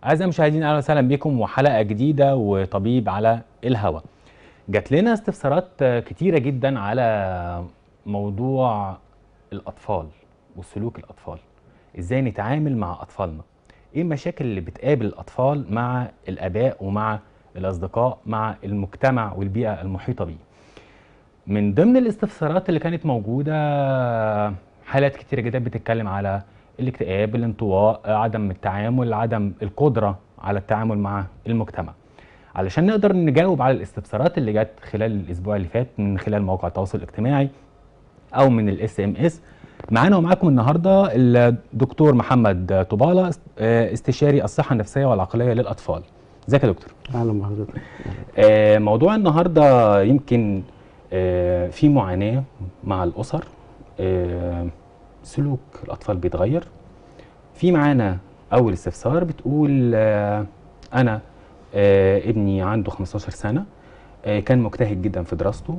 أعزائي المشاهدين أهلا وسهلا بكم وحلقة جديدة وطبيب على الهواء. جات لنا استفسارات كتيرة جدا على موضوع الأطفال وسلوك الأطفال. إزاي نتعامل مع أطفالنا؟ إيه المشاكل اللي بتقابل الأطفال مع الآباء ومع الأصدقاء مع المجتمع والبيئة المحيطة بيه؟ من ضمن الاستفسارات اللي كانت موجودة حالات كتيرة جدا بتتكلم على الاكتئاب الانطواء عدم التعامل عدم القدرة على التعامل مع المجتمع علشان نقدر نجاوب على الاستفسارات اللي جت خلال الاسبوع اللي فات من خلال مواقع التواصل الاجتماعي او من الاس ام اس معانا ومعاكم النهارده الدكتور محمد طباله استشاري الصحه النفسيه والعقليه للاطفال ازيك يا دكتور اهلا بحضرتك آه، موضوع النهارده يمكن آه، في معاناه مع الاسر آه، سلوك الاطفال بيتغير في معانا اول استفسار بتقول آه، انا آه، ابني عنده 15 سنه آه، كان مجتهد جدا في دراسته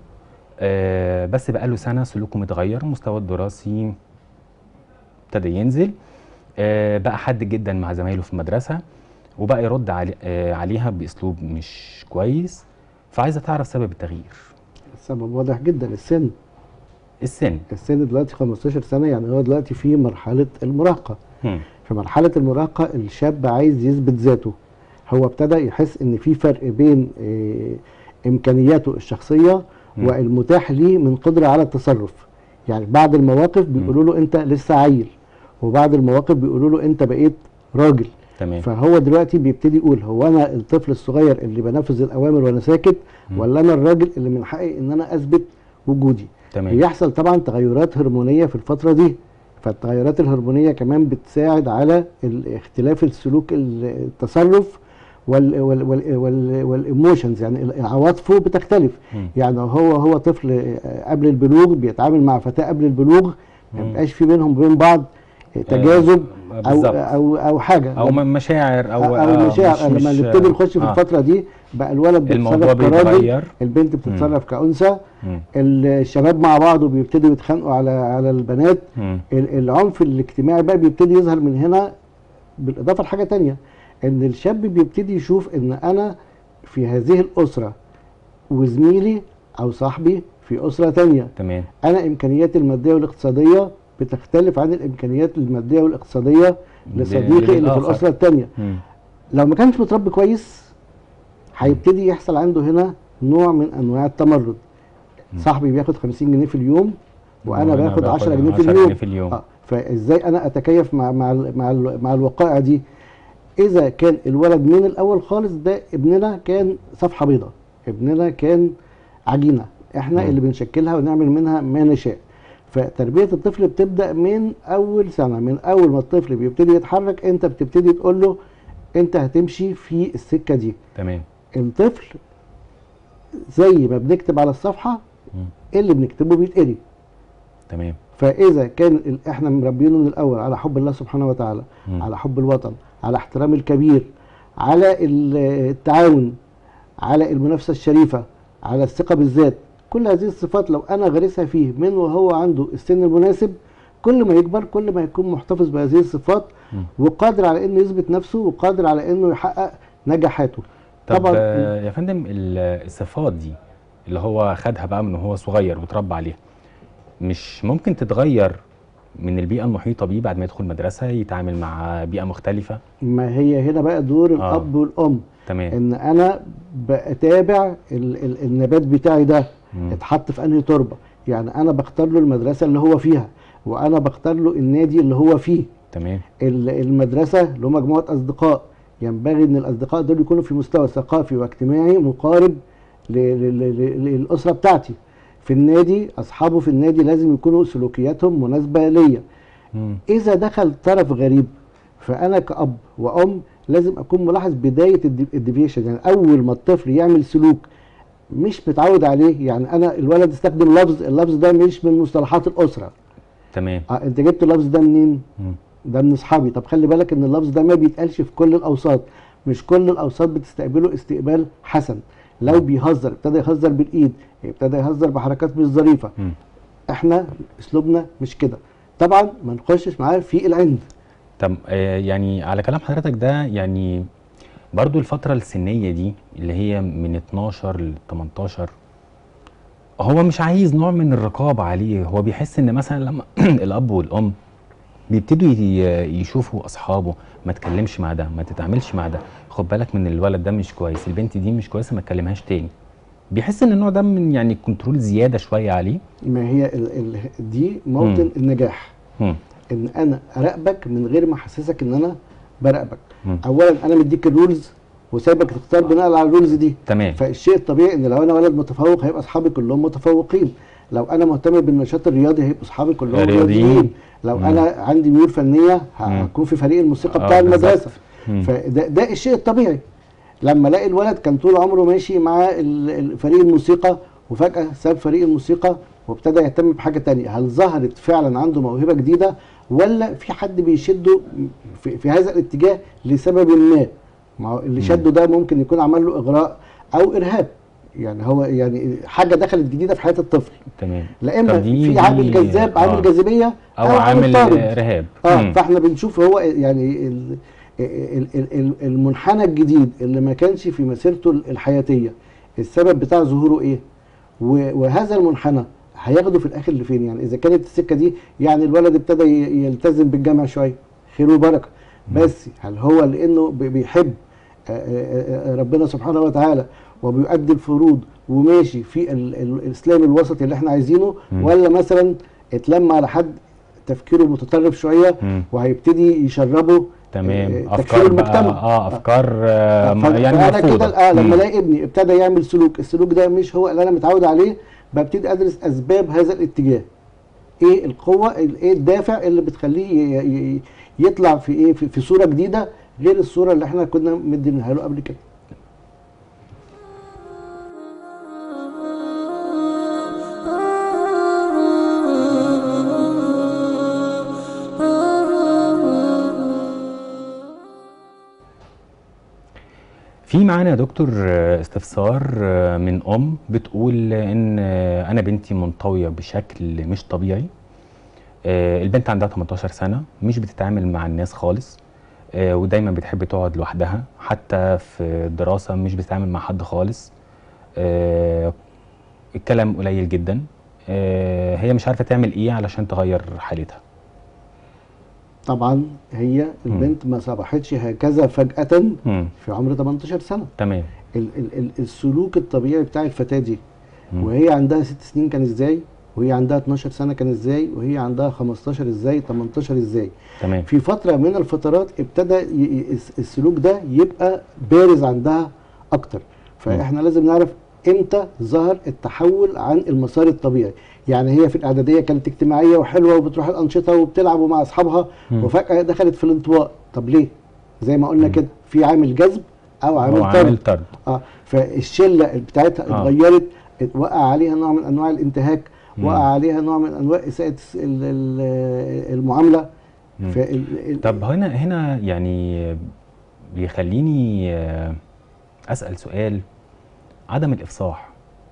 آه، بس بقاله سنه سلوكه متغير مستواه الدراسي ابتدى ينزل آه، بقى حاد جدا مع زمايله في المدرسه وبقى يرد علي آه، عليها باسلوب مش كويس فعايزه تعرف سبب التغيير السبب واضح جدا السن السن السن دلوقتي 15 سنه يعني هو دلوقتي في مرحله المراهقه هم. في مرحله المراهقه الشاب عايز يثبت ذاته هو ابتدى يحس ان في فرق بين آه، امكانياته الشخصيه مم. والمتاح ليه من قدره على التصرف يعني بعد المواقف بيقولوا له انت لسه عيل وبعد المواقف بيقولوا له انت بقيت راجل تمام فهو دلوقتي بيبتدي يقول هو انا الطفل الصغير اللي بنفذ الاوامر وانا ساكت مم. ولا انا الراجل اللي من حقي ان انا اثبت وجودي تمام بيحصل طبعا تغيرات هرمونيه في الفتره دي فالتغيرات الهرمونيه كمان بتساعد على ال- اختلاف السلوك ال- التصرف وال وال وال وال والايموشنز يعني ال- عواطفه بتختلف مم. يعني هو هو طفل آه، قبل البلوغ بيتعامل مع فتاه قبل البلوغ ما مم. بيبقاش في بينهم وبين بعض آه، تجاذب آه، او بالظبط. او او حاجه او م- مشاعر او او آه، المشاعر مش- لما مش- نبتدي نخش في آه. الفتره دي بقى الولد الموضوع بيتصرف كراجل بيتغير البنت بتتصرف كانثى مم. الشباب مع بعض وبيبتدوا يتخانقوا على على البنات مم. ال- العنف الاجتماعي بقى بيبتدي يظهر من هنا بالاضافه لحاجه تانية ان الشاب بيبتدي يشوف ان انا في هذه الاسره وزميلي او صاحبي في اسره تانية تمام انا امكانياتي الماديه والاقتصاديه بتختلف عن الامكانيات الماديه والاقتصاديه ل- لصديقي اللي في للآخر. الاسره التانية مم. لو ما كانش متربي كويس هيبتدي يحصل عنده هنا نوع من انواع التمرد صاحبي بياخد 50 جنيه في اليوم وانا وأنا باخد 10 باخد جنيه في 10 اليوم جنيه في اليوم. آه. فازاي انا اتكيف مع مع ال- مع ال- مع الوقائع دي اذا كان الولد من الاول خالص ده ابننا كان صفحه بيضاء ابننا كان عجينه احنا مم. اللي بنشكلها ونعمل منها ما نشاء فتربيه الطفل بتبدا من اول سنه من اول ما الطفل بيبتدي يتحرك انت بتبتدي تقول له انت هتمشي في السكه دي تمام الطفل زي ما بنكتب على الصفحه مم. اللي بنكتبه بيتقري تمام فاذا كان ال- احنا مربينه من الاول على حب الله سبحانه وتعالى مم. على حب الوطن على احترام الكبير على ال- التعاون على المنافسه الشريفه على الثقه بالذات كل هذه الصفات لو انا غارسها فيه من وهو عنده السن المناسب كل ما يكبر كل ما يكون محتفظ بهذه الصفات مم. وقادر على انه يثبت نفسه وقادر على انه يحقق نجاحاته طب آه، يا فندم ال- الصفات دي اللي هو خدها بقى من وهو صغير وتربى عليها مش ممكن تتغير من البيئة المحيطة بيه بعد ما يدخل مدرسة يتعامل مع بيئة مختلفة ما هي هنا بقى دور آه. الاب والام تمام ان انا بتابع ال ال النبات بتاعي ده مم. اتحط في انهي تربه يعني انا بختار له المدرسه اللي هو فيها وانا بختار له النادي اللي هو فيه تمام ال- المدرسه له مجموعه اصدقاء ينبغي ان الاصدقاء دول يكونوا في مستوى ثقافي واجتماعي مقارب ل- ل- ل- للاسره بتاعتي في النادي اصحابه في النادي لازم يكونوا سلوكياتهم مناسبه ليا مم. اذا دخل طرف غريب فانا كاب وام لازم اكون ملاحظ بدايه الديفيشن يعني اول ما الطفل يعمل سلوك مش متعود عليه يعني انا الولد استخدم لفظ اللفظ ده مش من مصطلحات الاسره تمام اه انت جبت اللفظ ده منين مم. ده من اصحابي طب خلي بالك ان اللفظ ده ما بيتقالش في كل الاوساط مش كل الاوساط بتستقبله استقبال حسن لو بيهزر ابتدى يهزر بالايد ابتدى يهزر بحركات مش ظريفه مم. احنا اسلوبنا مش كده طبعا ما نخشش معاه في العند طب آه، يعني على كلام حضرتك ده يعني برضو الفترة السنية دي اللي هي من 12 ل 18 هو مش عايز نوع من الرقابة عليه هو بيحس ان مثلا لما الاب والام بيبتدوا ي- يشوفوا اصحابه ما تكلمش مع ده ما تتعاملش مع ده خد بالك من الولد ده مش كويس البنت دي مش كويسة ما تكلمهاش تاني بيحس ان النوع ده من يعني كنترول زيادة شوية عليه ما هي ال ال دي موطن مم. النجاح مم. ان انا اراقبك من غير ما احسسك ان انا براقبك مم. اولا انا مديك الرولز وسايبك تختار بناء على الرولز دي تمام فالشيء الطبيعي ان لو انا ولد متفوق هيبقى اصحابي كلهم متفوقين لو انا مهتم بالنشاط الرياضي هيبقوا اصحابي كلهم رياضيين. رياضيين لو مم. انا عندي ميول فنيه مم. هكون في فريق الموسيقى آه، بتاع بالظبط. المدرسه مم. فده ده الشيء الطبيعي لما الاقي الولد كان طول عمره ماشي مع ال- ال- فريق الموسيقى وفجاه ساب فريق الموسيقى وابتدى يهتم بحاجه تانية هل ظهرت فعلا عنده موهبه جديده ولا في حد بيشده في, في هذا الاتجاه لسبب ما ما هو اللي مم. شده ده ممكن يكون عمل له اغراء او ارهاب يعني هو يعني حاجه دخلت جديده في حياه الطفل تمام لا اما طب دي- في عامل دي- جذاب عامل آه. جاذبيه او عامل طارد. رهاب اه مم. فاحنا بنشوف هو يعني ال- ال- ال- ال- المنحنى الجديد اللي ما كانش في مسيرته الحياتيه السبب بتاع ظهوره ايه و- وهذا المنحنى هياخده في الاخر لفين يعني اذا كانت السكه دي يعني الولد ابتدى ي- يلتزم بالجامع شويه خير وبركه بس هل هو لانه بي- بيحب آه، آه، آه، ربنا سبحانه وتعالى وبيؤدي الفروض وماشي في ال- ال- الاسلام الوسطي اللي احنا عايزينه مم. ولا مثلا اتلم على حد تفكيره متطرف شويه مم. وهيبتدي يشربه تمام آه، افكار تكفير بقى المجتمع اه افكار آه ف- يعني فانا مرفوضه كده اه لما مم. الاقي ابني ابتدى يعمل سلوك السلوك ده مش هو اللي انا متعود عليه ببتدي ادرس اسباب هذا الاتجاه ايه القوه ال- ايه الدافع اللي بتخليه ي- ي- يطلع في ايه في, في صوره جديده غير الصوره اللي احنا كنا مدينها له قبل كده في معانا يا دكتور آه، استفسار آه، من ام بتقول ان آه، انا بنتي منطويه بشكل مش طبيعي آه، البنت عندها 18 سنه مش بتتعامل مع الناس خالص آه، ودايما بتحب تقعد لوحدها حتى في الدراسه مش بتتعامل مع حد خالص آه، الكلام قليل جدا آه، هي مش عارفه تعمل ايه علشان تغير حالتها طبعا هي البنت ما صبحتش هكذا فجاه مم. في عمر 18 سنه تمام ال ال ال السلوك الطبيعي بتاع الفتاه دي مم. وهي عندها ست سنين كان ازاي وهي عندها 12 سنه كان ازاي وهي عندها 15 ازاي 18 ازاي تمام في فتره من الفترات ابتدى ي- ي- الس- السلوك ده يبقى بارز عندها اكتر فاحنا لازم نعرف امتى ظهر التحول عن المسار الطبيعي يعني هي في الاعداديه كانت اجتماعيه وحلوه وبتروح الانشطه وبتلعب مع اصحابها مم. وفجاه دخلت في الانطواء طب ليه زي ما قلنا مم. كده في عامل جذب او هو عامل عامل طرد طرد اه فالشله بتاعتها آه. اتغيرت وقع عليها نوع من انواع الانتهاك مم. وقع عليها نوع من انواع اساءه الس- ال- ال- المعامله مم. فال- ال- طب هنا هنا يعني بيخليني آه، اسال سؤال عدم الافصاح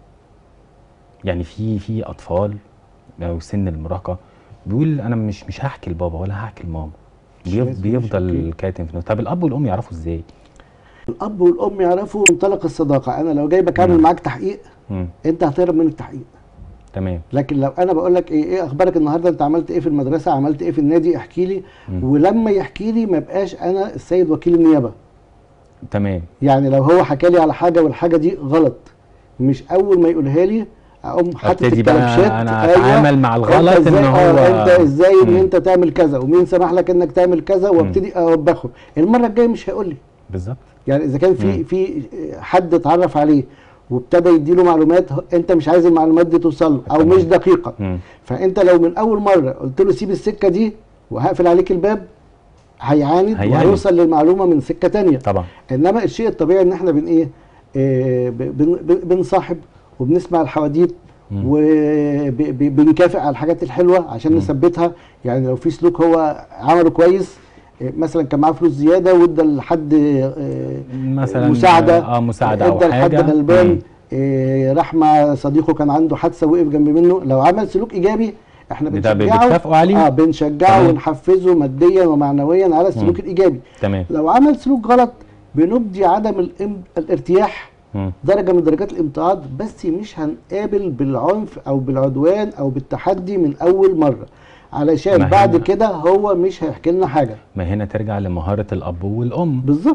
يعني في في اطفال او سن المراهقه بيقول انا مش مش هحكي لبابا ولا هحكي لماما مش بيف- لازم بيفضل يحكي. كاتم في نفسه طب الاب والام يعرفوا ازاي الاب والام يعرفوا منطلق الصداقه انا لو جايبك اعمل مم. معاك تحقيق مم. انت هتهرب من التحقيق تمام لكن لو انا بقول لك ايه ايه اخبارك النهارده انت عملت ايه في المدرسه عملت ايه في النادي احكي لي مم. ولما يحكي لي ما بقاش انا السيد وكيل النيابه تمام يعني لو هو حكى لي على حاجه والحاجه دي غلط مش اول ما يقولها لي اقوم حاطط ابتدي بقى الكلبشات انا أيوة، اتعامل مع انت الغلط ان ازاي هو آه انت ازاي ان مم. انت تعمل كذا ومين سمح لك انك تعمل كذا وابتدي اوبخه المره الجايه مش هيقول لي بالظبط يعني اذا كان في مم. في حد اتعرف عليه وابتدى يديله معلومات ه- انت مش عايز المعلومات دي توصل له او تمام. مش دقيقه مم. فانت لو من اول مره قلت له سيب السكه دي وهقفل عليك الباب هيعاند هيعاند. وهيوصل للمعلومه من سكه تانية طبعا انما الشيء الطبيعي ان احنا بن ايه آه، ب- بن- بن- بنصاحب وبنسمع الحواديت مم. وبنكافئ على الحاجات الحلوه عشان مم. نثبتها يعني لو في سلوك هو عمله كويس آه، مثلا كان معاه فلوس زياده وادى لحد آه، مثلا مساعده اه مساعده او ادى لحد حاجه غلبان مم. آه، راح مع صديقه كان عنده حادثه وقف جنب منه لو عمل سلوك ايجابي احنا ده بنشجعه بتكافئوا عليه؟ اه بنشجعه تمام. ونحفزه ماديا ومعنويا على السلوك مم. الايجابي تمام لو عمل سلوك غلط بنبدي عدم الام- الارتياح مم. درجه من درجات الامتعاض بس مش هنقابل بالعنف او بالعدوان او بالتحدي من اول مره علشان ما بعد هنا- كده هو مش هيحكي لنا حاجه ما هنا ترجع لمهاره الاب والام بالظبط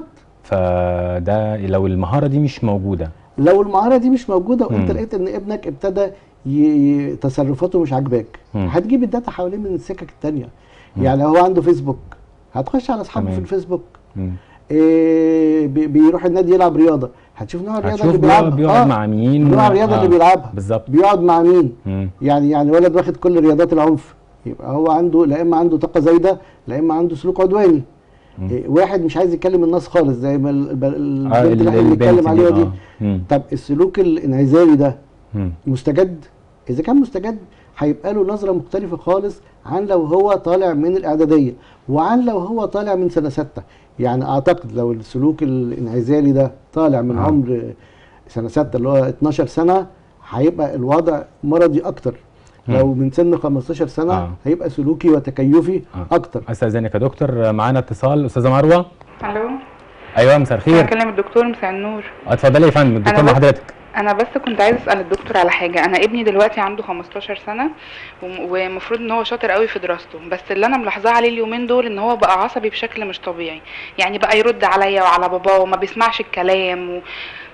فده لو المهاره دي مش موجوده لو المهاره دي مش موجوده وانت مم. لقيت ان ابنك ابتدى ي- ي- تصرفاته مش عاجباك مم. هتجيب الداتا حوالين من السكك التانية مم. يعني هو عنده فيسبوك هتخش على اصحابه في تمام. الفيسبوك مم. إيه بي- بيروح النادي يلعب رياضه هتشوف نوع الرياضه هتشوف اللي بيقعد, بيلعبها بيقعد آه، مع مين نوع و- الرياضه آه، اللي بيلعبها بالظبط بيقعد مع مين مم. يعني يعني ولد واخد كل رياضات العنف يبقى هو عنده لا اما عنده طاقه زايده لا اما عنده سلوك عدواني مم. إيه واحد مش عايز يكلم الناس خالص زي ما ال- ال- آه، البنت اللي احنا ال- بنتكلم البنت عليها دي آه. مم. طب السلوك الانعزالي ده مم. مستجد اذا كان مستجد هيبقى له نظره مختلفه خالص عن لو هو طالع من الاعداديه وعن لو هو طالع من سنه سته يعني اعتقد لو السلوك الانعزالي ده طالع من آه. عمر سنه سته اللي هو 12 سنه هيبقى الوضع مرضي اكتر مم. لو من سن 15 سنه آه. هيبقى سلوكي وتكيفي آه. اكتر استاذنك يا دكتور معانا اتصال استاذه مروه الو ايوه مساء الخير بكلم الدكتور مساء النور اتفضلي يا فندم الدكتور أنا مع بس- حضرتك انا بس كنت عايز اسال الدكتور على حاجه انا ابني دلوقتي عنده 15 سنه وم- ومفروض ان هو شاطر قوي في دراسته بس اللي انا ملاحظاه عليه اليومين دول ان هو بقى عصبي بشكل مش طبيعي يعني بقى يرد عليا وعلى باباه وما بيسمعش الكلام و...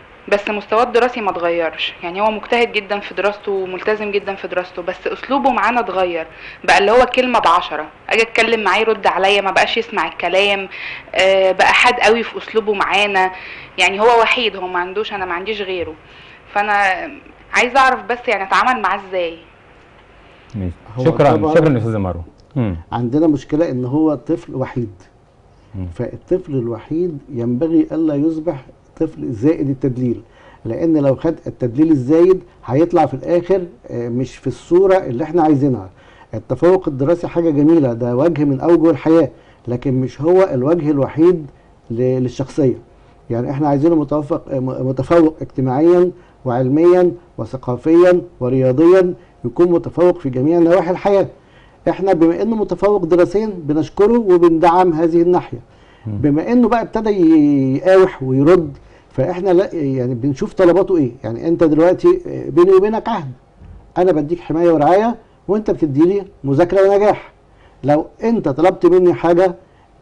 بس مستواه الدراسي ما اتغيرش يعني هو مجتهد جدا في دراسته وملتزم جدا في دراسته بس اسلوبه معانا اتغير بقى اللي هو كلمه بعشرة اجي اتكلم معاه يرد عليا ما بقاش يسمع الكلام آه بقى حاد قوي في اسلوبه معانا يعني هو وحيد هو ما عندوش انا ما عنديش غيره فانا عايزه اعرف بس يعني اتعامل معاه ازاي ماشي. هو شكرا طبعاً- شكرا يا استاذه مروه مم. عندنا مشكله ان هو طفل وحيد مم. فالطفل الوحيد ينبغي الا يصبح طفل زائد التدليل لان لو خد التدليل الزايد هيطلع في الاخر آه، مش في الصوره اللي احنا عايزينها التفوق الدراسي حاجه جميله ده وجه من اوجه الحياه لكن مش هو الوجه الوحيد ل- للشخصيه يعني احنا عايزينه متفوق آه، م- متفوق اجتماعيا وعلميا وثقافيا ورياضيا يكون متفوق في جميع نواحي الحياه احنا بما انه متفوق دراسيا بنشكره وبندعم هذه الناحيه مم. بما انه بقى ابتدى يقاوح ويرد فاحنا لا يعني بنشوف طلباته ايه يعني انت دلوقتي بيني وبينك عهد انا بديك حمايه ورعايه وانت بتدي لي مذاكره ونجاح لو انت طلبت مني حاجه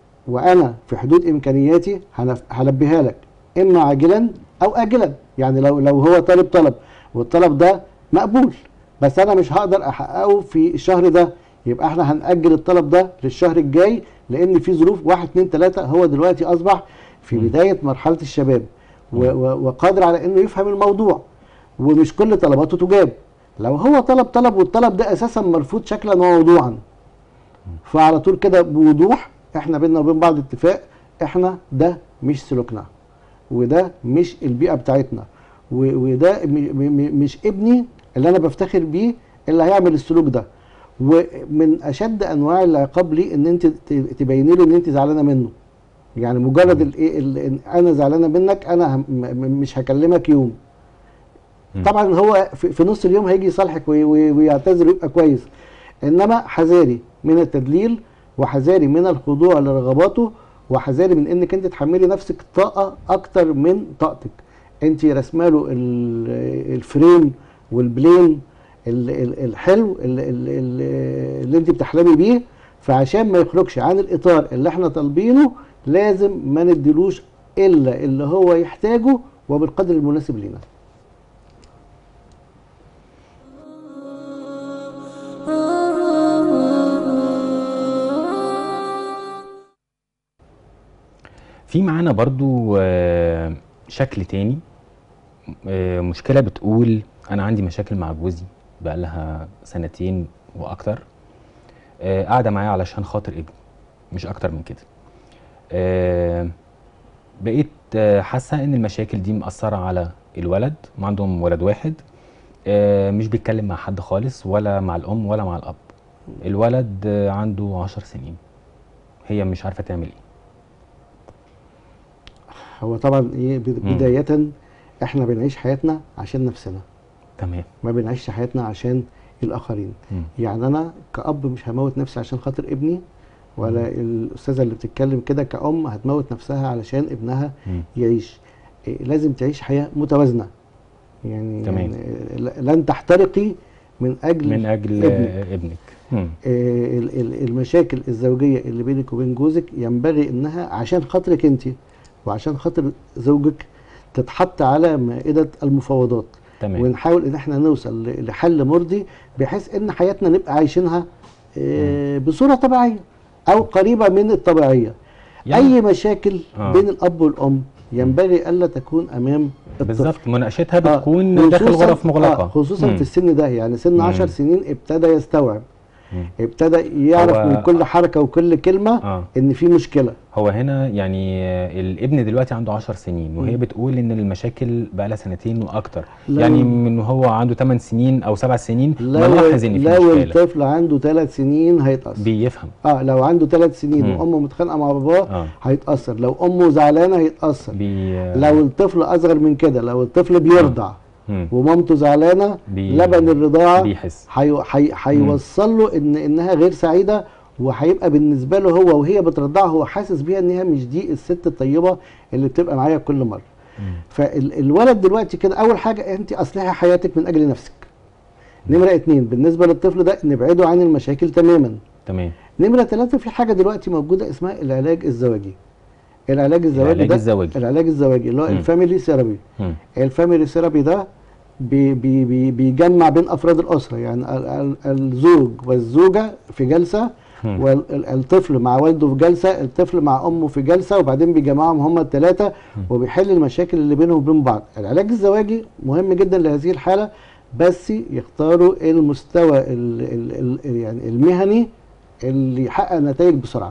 وانا في حدود امكانياتي هنف- هلبيها لك اما عاجلا او اجلا يعني لو لو هو طالب طلب والطلب ده مقبول بس انا مش هقدر احققه في الشهر ده يبقى احنا هنأجل الطلب ده للشهر الجاي لان في ظروف واحد اتنين تلاته هو دلوقتي اصبح في مم. بدايه مرحله الشباب و- و- وقادر على انه يفهم الموضوع ومش كل طلباته تجاب لو هو طلب طلب والطلب ده اساسا مرفوض شكلا وموضوعا فعلى طول كده بوضوح احنا بينا وبين بعض اتفاق احنا ده مش سلوكنا وده مش البيئه بتاعتنا و- وده م- م- م- مش ابني اللي انا بفتخر بيه اللي هيعمل السلوك ده ومن اشد انواع العقاب ليه ان انت ت- تبيني له ان انت زعلانه منه يعني مجرد الايه ال- إن انا زعلانه منك انا هم- م- مش هكلمك يوم مم. طبعا هو في, في نص اليوم هيجي يصالحك وي- وي- ويعتذر ويبقى كويس انما حذاري من التدليل وحذاري من الخضوع لرغباته وحذاري من انك انت تحملي نفسك طاقه اكتر من طاقتك انت رسماله ال- الفريم والبلين ال- ال- الحلو ال- ال- ال- اللي انت بتحلمي بيه فعشان ما يخرجش عن الاطار اللي احنا طالبينه لازم ما نديلوش الا اللي هو يحتاجه وبالقدر المناسب لينا في معانا برضو آه، شكل تاني آه، مشكلة بتقول أنا عندي مشاكل مع جوزي بقالها سنتين وأكتر آه، قاعدة معايا علشان خاطر ابني مش أكتر من كده آه، بقيت آه، حاسة إن المشاكل دي مأثرة على الولد وعندهم ولد واحد آه، مش بيتكلم مع حد خالص ولا مع الأم ولا مع الأب الولد آه، عنده عشر سنين هي مش عارفة تعمل إيه هو طبعا ايه بد- مم. بداية احنا بنعيش حياتنا عشان نفسنا تمام ما بنعيش حياتنا عشان الاخرين مم. يعني انا كأب مش هموت نفسي عشان خاطر ابني ولا الاستاذه اللي بتتكلم كده كأم هتموت نفسها علشان ابنها مم. يعيش إيه، لازم تعيش حياه متوازنه يعني, تمام. يعني ل- لن تحترقي من اجل من اجل ابنك. ابنك, ابنك. مم. آه، ال- ال- المشاكل الزوجيه اللي بينك وبين جوزك ينبغي انها عشان خاطرك انت وعشان خاطر زوجك تتحط على مائده المفاوضات تمام ونحاول ان احنا نوصل ل- لحل مرضي بحيث ان حياتنا نبقى عايشينها آه، بصوره طبيعيه او قريبه من الطبيعيه يعني- اي مشاكل آه. بين الاب والام ينبغي الا تكون امام الطفل بالظبط مناقشتها آه، بتكون داخل خصوصاً- غرف مغلقه آه خصوصا مم. في السن ده يعني سن مم. 10 سنين ابتدى يستوعب مم. ابتدى يعرف هو- من كل حركه وكل كلمه اه ان في مشكله هو هنا يعني آه، الابن دلوقتي عنده 10 سنين وهي مم. بتقول ان المشاكل بقى لها سنتين واكتر لو- يعني من هو عنده 8 سنين او 7 سنين لو ملاحظ ان في لو مشكله الطفل عنده ثلاث سنين هيتاثر بيفهم اه لو عنده ثلاث سنين مم. وامه متخانقه مع باباه اه هيتاثر لو امه زعلانه هيتاثر بي لو الطفل اصغر من كده لو الطفل بيرضع مم. ومامته زعلانه بي- لبن الرضاعه بيحس هي- هي- هيوصل له ان انها غير سعيده وهيبقى بالنسبه له هو وهي بترضعه هو حاسس بيها ان هي مش دي الست الطيبه اللي بتبقى معايا كل مره مم. فالولد دلوقتي كده اول حاجه انت اصلحي حياتك من اجل نفسك نمره اتنين بالنسبه للطفل ده نبعده عن المشاكل تماما تمام نمره ثلاثه في حاجه دلوقتي موجوده اسمها العلاج الزواجي العلاج الزواجي العلاج ده الزواجي. العلاج الزواجي اللي هو مم. الفاميلي ثيرابي مم. الفاميلي ثيرابي ده بي بي بي بيجمع بين افراد الاسره يعني ال- ال- الزوج والزوجه في جلسه مم. والطفل مع والده في جلسه الطفل مع امه في جلسه وبعدين بيجمعهم هما الثلاثه وبيحل المشاكل اللي بينهم وبين بعض العلاج الزواجي مهم جدا لهذه الحاله بس يختاروا المستوى ال ال ال يعني المهني اللي يحقق نتائج بسرعه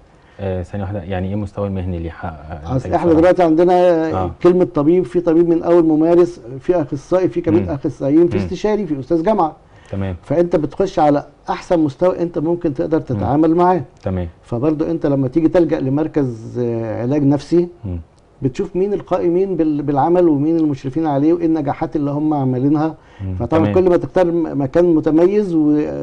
آه ثانيه واحده يعني ايه المستوى المهني اللي يحقق اصل نتائج احنا بسرعة؟ دلوقتي عندنا آه. كلمه طبيب في طبيب من اول ممارس في اخصائي في كمان مم. اخصائيين في مم. استشاري في استاذ جامعه تمام فانت بتخش على احسن مستوى انت ممكن تقدر تتعامل معاه تمام فبرضو انت لما تيجي تلجا لمركز آه، علاج نفسي مم. بتشوف مين القائمين بال- بالعمل ومين المشرفين عليه وايه النجاحات اللي هم عاملينها مم. فطبعا تمام. كل ما تختار م- مكان متميز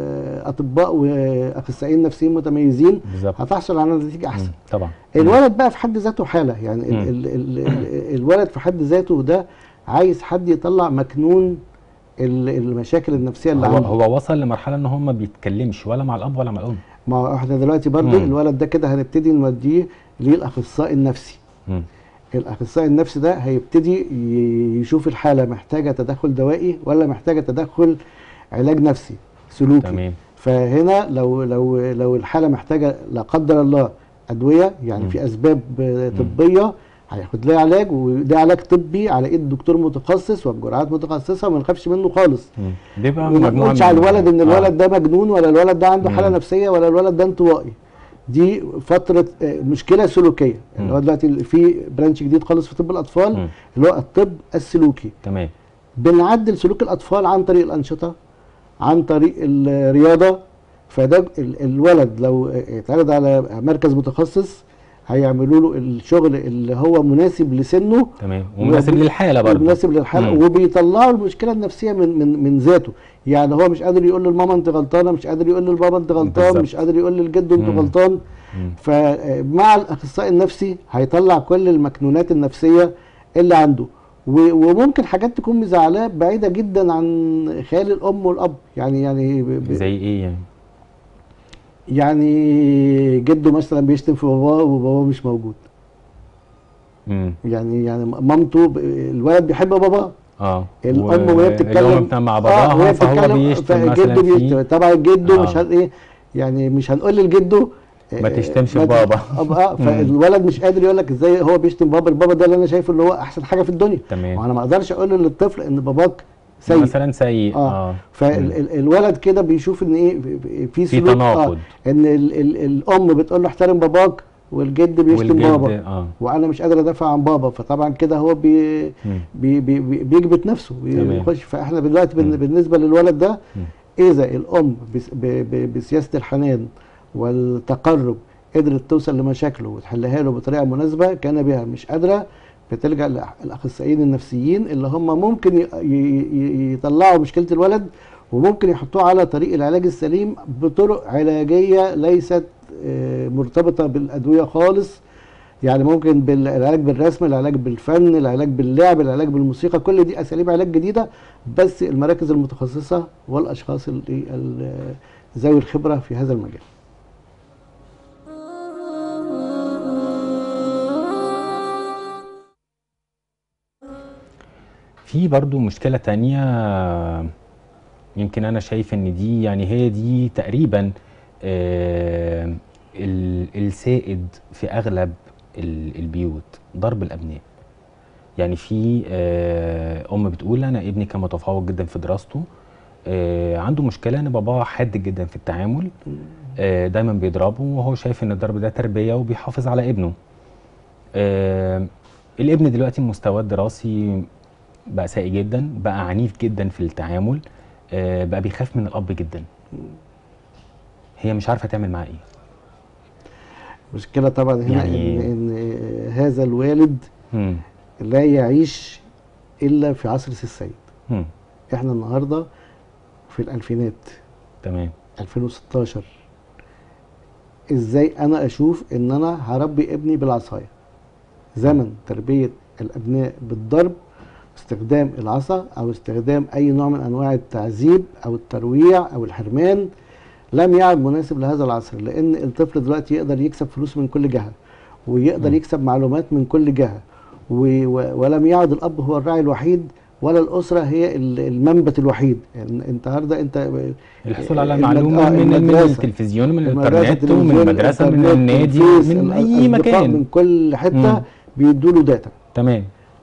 واطباء واخصائيين نفسيين متميزين بالظبط هتحصل على نتيجه احسن مم. طبعا الولد بقى في حد ذاته حاله يعني ال مم. ال ال ال الولد في حد ذاته ده عايز حد يطلع مكنون ال- المشاكل النفسيه اللي هو, عنده هو وصل لمرحله ان هو ما بيتكلمش ولا مع الاب ولا مع الام ما هو احنا دلوقتي برضو مم. الولد ده كده هنبتدي نوديه للاخصائي النفسي مم. الاخصائي النفسي ده هيبتدي ي- يشوف الحاله محتاجه تدخل دوائي ولا محتاجه تدخل علاج نفسي سلوكي تمام فهنا لو لو لو الحاله محتاجه لا قدر الله ادويه يعني مم. في اسباب آه، طبيه هياخد لها علاج وده علاج طبي على ايد دكتور متخصص وبجرعات متخصصه وما نخافش منه خالص مم. بيبقى وما مجموعه نقولش من- على الولد ان آه. الولد ده مجنون ولا الولد ده عنده حاله مم. نفسيه ولا الولد ده انطوائي دي فتره آه، مشكله سلوكيه اللي هو مم. دلوقتي في برانش جديد خالص في طب الاطفال مم. اللي هو الطب السلوكي تمام بنعدل سلوك الاطفال عن طريق الانشطه عن طريق الرياضه فده ال- الولد لو اتعرض على مركز متخصص هيعملوا له الشغل اللي هو مناسب لسنه تمام ومناسب وبي- للحاله برضه مناسب للحاله مم. وبيطلعوا المشكله النفسيه من من من ذاته يعني هو مش قادر يقول للماما انت غلطانه مش قادر يقول للبابا انت غلطان بالظبط. مش قادر يقول للجد انت مم. غلطان مم. فمع الاخصائي النفسي هيطلع كل المكنونات النفسيه اللي عنده و- وممكن حاجات تكون مزعلاه بعيده جدا عن خيال الام والاب يعني يعني ب- ب- زي ايه يعني يعني جده مثلا بيشتم في باباه وباباه مش موجود مم. يعني يعني مامته ب- الولد بيحب باباه اه الام وهي بتتكلم الام بتنام مع آه، باباها وهي فهو بتتكلم بيشتم مثلا فالجد بيشتم فيه طبعا الجد آه. مش هن ايه يعني مش هنقول للجده ما آه، تشتمش ما ت- بابا. اه فالولد مش قادر يقول لك ازاي هو بيشتم بابا البابا ده اللي انا شايفه اللي هو احسن حاجه في الدنيا تمام وانا ما اقدرش اقول للطفل ان باباك سيء مثلا سيء اه اه مم. فالولد كده بيشوف ان ايه في- في في سلوك تناقض آه ان ال ال الام بتقول له احترم باباك والجد بيشتم والجد بابا اه وانا مش قادر ادافع عن بابا فطبعا كده هو بي مم. بي بي بي- بيكبت نفسه تمام. بيخش فاحنا دلوقتي بن- مم. بالنسبه للولد ده مم. اذا الام بس- ب- ب- بسياسه الحنان والتقرب قدرت توصل لمشاكله وتحلها له بطريقه مناسبه كان بها مش قادره بتلجا للاخصائيين النفسيين اللي هم ممكن ي- ي- ي- يطلعوا مشكله الولد وممكن يحطوه على طريق العلاج السليم بطرق علاجيه ليست آه، مرتبطه بالادويه خالص يعني ممكن بالعلاج بالرسم العلاج بالفن العلاج باللعب العلاج بالموسيقى كل دي اساليب علاج جديده بس المراكز المتخصصه والاشخاص ال- ال- ذوي الخبره في هذا المجال في برضو مشكلة تانية يمكن أنا شايف إن دي يعني هي دي تقريبا آه، ال- السائد في أغلب ال- البيوت ضرب الأبناء يعني في آه، أم بتقول أنا ابني كان متفوق جدا في دراسته آه، عنده مشكلة إن باباه حاد جدا في التعامل آه، دايما بيضربه وهو شايف إن الضرب ده تربية وبيحافظ على ابنه آه، الابن دلوقتي مستواه الدراسي بقى سيء جدا بقى عنيف جدا في التعامل آه، بقى بيخاف من الاب جدا هي مش عارفه تعمل معاه ايه مشكله طبعا هنا يعني- ان ان هذا الوالد مم. لا يعيش الا في عصر سي السيد مم. احنا النهارده في الالفينات تمام 2016 ازاي انا اشوف ان انا هربي ابني بالعصايه زمن تربيه الابناء بالضرب استخدام العصا او استخدام اي نوع من انواع التعذيب او الترويع او الحرمان لم يعد مناسب لهذا العصر لان الطفل دلوقتي يقدر يكسب فلوس من كل جهه ويقدر مم. يكسب معلومات من كل جهه و- و- ولم يعد الاب هو الراعي الوحيد ولا الاسره هي ال- المنبت الوحيد يعني انت النهارده انت الحصول على المد- المعلومه آه، من من المدرسة. التلفزيون من المدرسة، الانترنت ومن التلفزيون، المدرسه من الإنترنت، النادي الفيس، من اي الأصدقاء مكان من كل حته مم. بيدوا له داتا تمام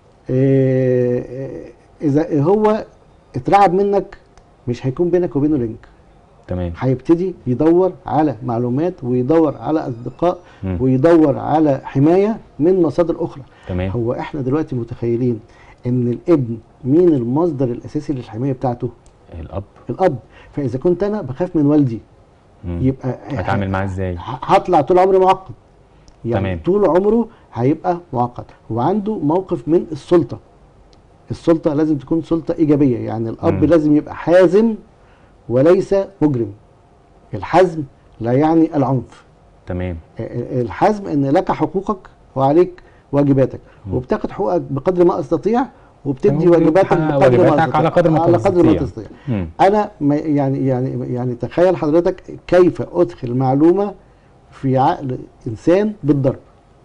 إيه، إيه، اذا هو اترعب منك مش هيكون بينك وبينه لينك تمام هيبتدي يدور على معلومات ويدور على اصدقاء مم. ويدور على حمايه من مصادر اخرى تمام هو احنا دلوقتي متخيلين ان الابن مين المصدر الاساسي للحمايه بتاعته الاب الاب فاذا كنت انا بخاف من والدي مم. يبقى هتعامل معاه ازاي ه- هطلع طول عمري معقد يعني تمام. طول عمره هيبقى معقد وعنده موقف من السلطه السلطه لازم تكون سلطه ايجابيه يعني الاب مم. لازم يبقى حازم وليس مجرم الحزم لا يعني العنف تمام ال- الحزم ان لك حقوقك وعليك واجباتك مم. وبتاخد حقوقك بقدر ما استطيع وبتدي تمام، واجباتك وبتحقق بقدر ما واجباتك استطيع على قدر ما على قدر ما تستطيع. تستطيع مم. انا ما يعني يعني يعني تخيل حضرتك كيف ادخل معلومه في عقل انسان بالضرب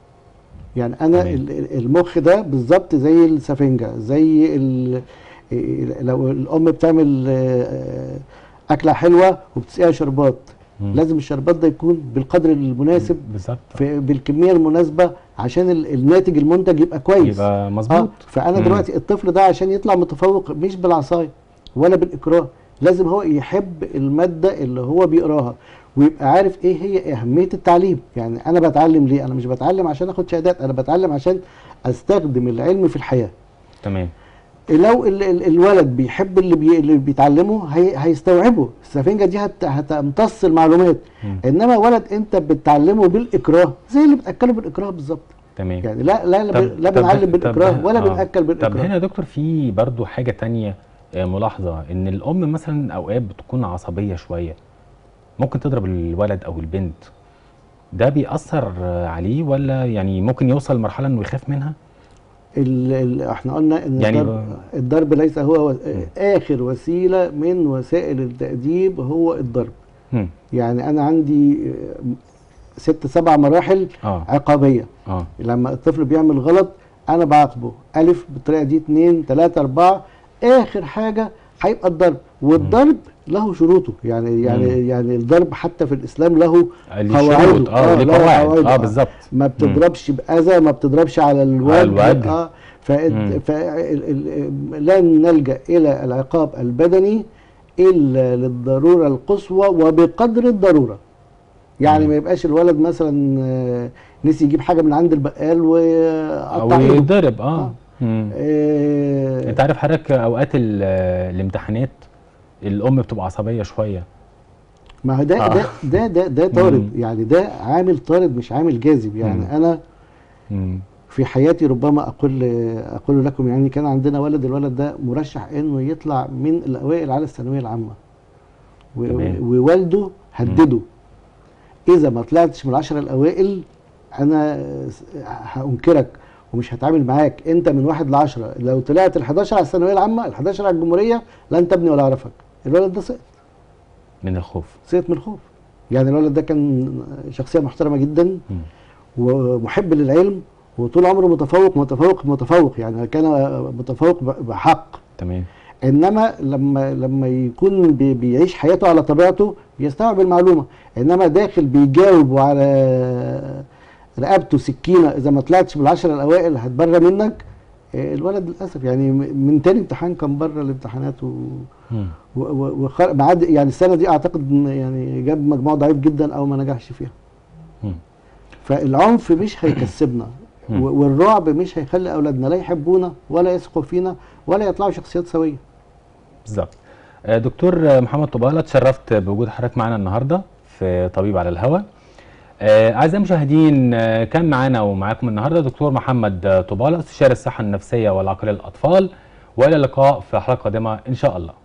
يعني انا تمام. ال- ال- المخ ده بالظبط زي السفنجه زي ال- ال- لو الام بتعمل آه، اكله حلوه وبتسقيها شربات مم. لازم الشربات ده يكون بالقدر المناسب بالظبط في بالكميه المناسبه عشان ال- الناتج المنتج يبقى كويس يبقى اه مظبوط فانا مم. دلوقتي الطفل ده عشان يطلع متفوق مش بالعصايه ولا بالاكراه لازم هو يحب الماده اللي هو بيقراها ويبقى عارف ايه هي اهميه التعليم يعني انا بتعلم ليه انا مش بتعلم عشان اخد شهادات انا بتعلم عشان استخدم العلم في الحياه تمام لو ال ال الولد بيحب اللي, بي اللي بيتعلمه هي هيستوعبه السفنجه دي هت هتمتص المعلومات مم. انما ولد انت بتعلمه بالاكراه زي اللي بتاكله بالاكراه بالظبط تمام يعني لا لا لا, طب- لا طب- بنعلم طب- بالاكراه ولا آه. بناكل طب بالاكراه هنا يا دكتور في برضو حاجة تانية آه، ملاحظة ان الام مثلا اوقات بتكون عصبية شوية ممكن تضرب الولد او البنت ده بيأثر آه، عليه ولا يعني ممكن يوصل لمرحلة انه يخاف منها ال ال احنا قلنا ان يعني الضرب, الضرب ليس هو و... اخر وسيله من وسائل التاديب هو الضرب مم. يعني انا عندي آه، ست سبع مراحل اه عقابيه اه لما الطفل بيعمل غلط انا بعاقبه الف بالطريقه دي اتنين تلاته اربعه اخر حاجه هيبقى الضرب والضرب له شروطه يعني يعني مم. يعني الضرب حتى في الاسلام له ليه قواعده. شروط اه آه، ليه له قواعد قواعده. اه آه. بالظبط ما بتضربش باذى ما بتضربش على الوجه, الوجه. اه مم. ف... لن نلجا الى العقاب البدني الا للضروره القصوى وبقدر الضروره يعني مم. ما يبقاش الولد مثلا آه، نسي يجيب حاجه من عند البقال او وقطع ايده يتضرب اه آه. مم. آه، انت عارف حضرتك اوقات ال- آه، الامتحانات الام بتبقى عصبية شوية ما هو ده آه. ده ده ده, ده طارد مم. يعني ده عامل طارد مش عامل جاذب مم. يعني انا مم. في حياتي ربما اقول اقول لكم يعني كان عندنا ولد الولد ده مرشح انه يطلع من الاوائل على الثانويه العامه و- تمام. ووالده هدده اذا ما طلعتش من العشره الاوائل انا هانكرك ومش هتعامل معاك انت من واحد لعشرة لو طلعت ال 11 على الثانويه العامه ال 11 على الجمهوريه لن تبني ولا اعرفك الولد ده سقط من الخوف سقط من الخوف يعني الولد ده كان شخصيه محترمه جدا مم. ومحب للعلم وطول عمره متفوق متفوق متفوق يعني كان متفوق ب- بحق تمام انما لما لما يكون بي- بيعيش حياته على طبيعته بيستوعب المعلومه انما داخل بيجاوب وعلى رقبته سكينه اذا ما طلعتش بالعشره الاوائل هتبرى منك آه، الولد للاسف يعني م- من تاني امتحان كان بره الامتحانات و مم. و- و- وخر- بعد يعني السنه دي اعتقد إن يعني جاب مجموع ضعيف جدا او ما نجحش فيها مم. فالعنف مش هيكسبنا مم. و- والرعب مش هيخلي اولادنا لا يحبونا ولا يثقوا فينا ولا يطلعوا شخصيات سويه بالظبط آه، دكتور آه، محمد طبالة اتشرفت بوجود حضرتك معانا النهارده في طبيب على الهواء آه، اعزائي المشاهدين آه، كان معانا ومعاكم النهارده دكتور محمد آه، طبالة استشاري الصحه النفسيه والعقليه للاطفال والى اللقاء في حلقه قادمه ان شاء الله